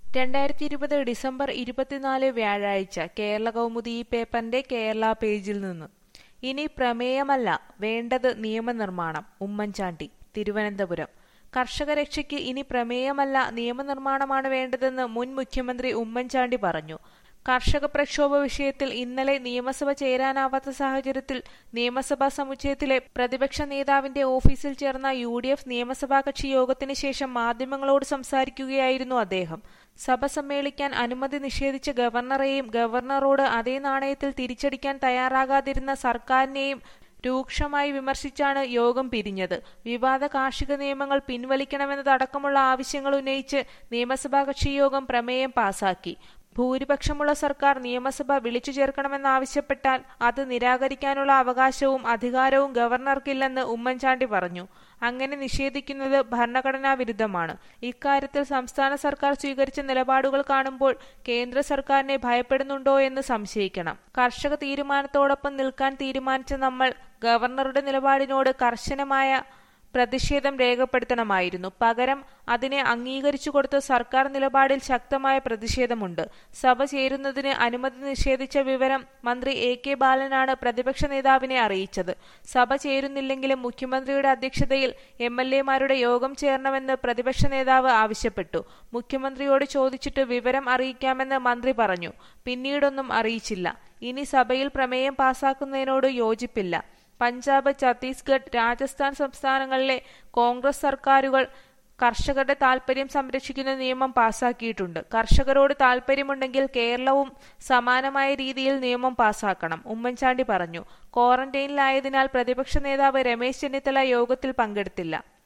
രണ്ടായിരത്തി ഇരുപത് ഡിസംബർ ഇരുപത്തിനാല് വ്യാഴാഴ്ച കേരള കൗമുദി ഈ പേപ്പറിന്റെ കേരള പേജിൽ നിന്ന് ഇനി പ്രമേയമല്ല വേണ്ടത് നിയമനിർമ്മാണം ഉമ്മൻചാണ്ടി തിരുവനന്തപുരം കർഷക രക്ഷയ്ക്ക് ഇനി പ്രമേയമല്ല നിയമനിർമ്മാണമാണ് വേണ്ടതെന്ന് മുൻ മുഖ്യമന്ത്രി ഉമ്മൻചാണ്ടി പറഞ്ഞു കർഷക പ്രക്ഷോഭ വിഷയത്തിൽ ഇന്നലെ നിയമസഭ ചേരാനാവാത്ത സാഹചര്യത്തിൽ നിയമസഭാ സമുച്ചയത്തിലെ പ്രതിപക്ഷ നേതാവിന്റെ ഓഫീസിൽ ചേർന്ന യു ഡി എഫ് നിയമസഭാ കക്ഷി യോഗത്തിന് ശേഷം മാധ്യമങ്ങളോട് സംസാരിക്കുകയായിരുന്നു അദ്ദേഹം സഭ സമ്മേളിക്കാൻ അനുമതി നിഷേധിച്ച ഗവർണറെയും ഗവർണറോട് അതേ നാണയത്തിൽ തിരിച്ചടിക്കാൻ തയ്യാറാകാതിരുന്ന സർക്കാരിനെയും രൂക്ഷമായി വിമർശിച്ചാണ് യോഗം പിരിഞ്ഞത് വിവാദ കാർഷിക നിയമങ്ങൾ പിൻവലിക്കണമെന്നതടക്കമുള്ള ആവശ്യങ്ങൾ ഉന്നയിച്ച് നിയമസഭാ കക്ഷി യോഗം പ്രമേയം പാസാക്കി ഭൂരിപക്ഷമുള്ള സർക്കാർ നിയമസഭ വിളിച്ചു ചേർക്കണമെന്നാവശ്യപ്പെട്ടാൽ അത് നിരാകരിക്കാനുള്ള അവകാശവും അധികാരവും ഗവർണർക്കില്ലെന്ന് ഉമ്മൻചാണ്ടി പറഞ്ഞു അങ്ങനെ നിഷേധിക്കുന്നത് ഭരണഘടനാ വിരുദ്ധമാണ് ഇക്കാര്യത്തിൽ സംസ്ഥാന സർക്കാർ സ്വീകരിച്ച നിലപാടുകൾ കാണുമ്പോൾ കേന്ദ്ര സർക്കാരിനെ ഭയപ്പെടുന്നുണ്ടോ എന്ന് സംശയിക്കണം കർഷക തീരുമാനത്തോടൊപ്പം നിൽക്കാൻ തീരുമാനിച്ച നമ്മൾ ഗവർണറുടെ നിലപാടിനോട് കർശനമായ പ്രതിഷേധം രേഖപ്പെടുത്തണമായിരുന്നു പകരം അതിനെ അംഗീകരിച്ചു കൊടുത്ത സർക്കാർ നിലപാടിൽ ശക്തമായ പ്രതിഷേധമുണ്ട് സഭ ചേരുന്നതിന് അനുമതി നിഷേധിച്ച വിവരം മന്ത്രി എ കെ ബാലനാണ് പ്രതിപക്ഷ നേതാവിനെ അറിയിച്ചത് സഭ ചേരുന്നില്ലെങ്കിലും മുഖ്യമന്ത്രിയുടെ അധ്യക്ഷതയിൽ എം എൽ എമാരുടെ യോഗം ചേരണമെന്ന് പ്രതിപക്ഷ നേതാവ് ആവശ്യപ്പെട്ടു മുഖ്യമന്ത്രിയോട് ചോദിച്ചിട്ട് വിവരം അറിയിക്കാമെന്ന് മന്ത്രി പറഞ്ഞു പിന്നീടൊന്നും അറിയിച്ചില്ല ഇനി സഭയിൽ പ്രമേയം പാസാക്കുന്നതിനോട് യോജിപ്പില്ല പഞ്ചാബ് ഛത്തീസ്ഗഡ് രാജസ്ഥാൻ സംസ്ഥാനങ്ങളിലെ കോൺഗ്രസ് സർക്കാരുകൾ കർഷകരുടെ താൽപര്യം സംരക്ഷിക്കുന്ന നിയമം പാസാക്കിയിട്ടുണ്ട് കർഷകരോട് താൽപര്യമുണ്ടെങ്കിൽ കേരളവും സമാനമായ രീതിയിൽ നിയമം പാസാക്കണം ഉമ്മൻചാണ്ടി പറഞ്ഞു ക്വാറന്റൈനിലായതിനാൽ പ്രതിപക്ഷ നേതാവ് രമേശ് ചെന്നിത്തല യോഗത്തിൽ പങ്കെടുത്തില്ല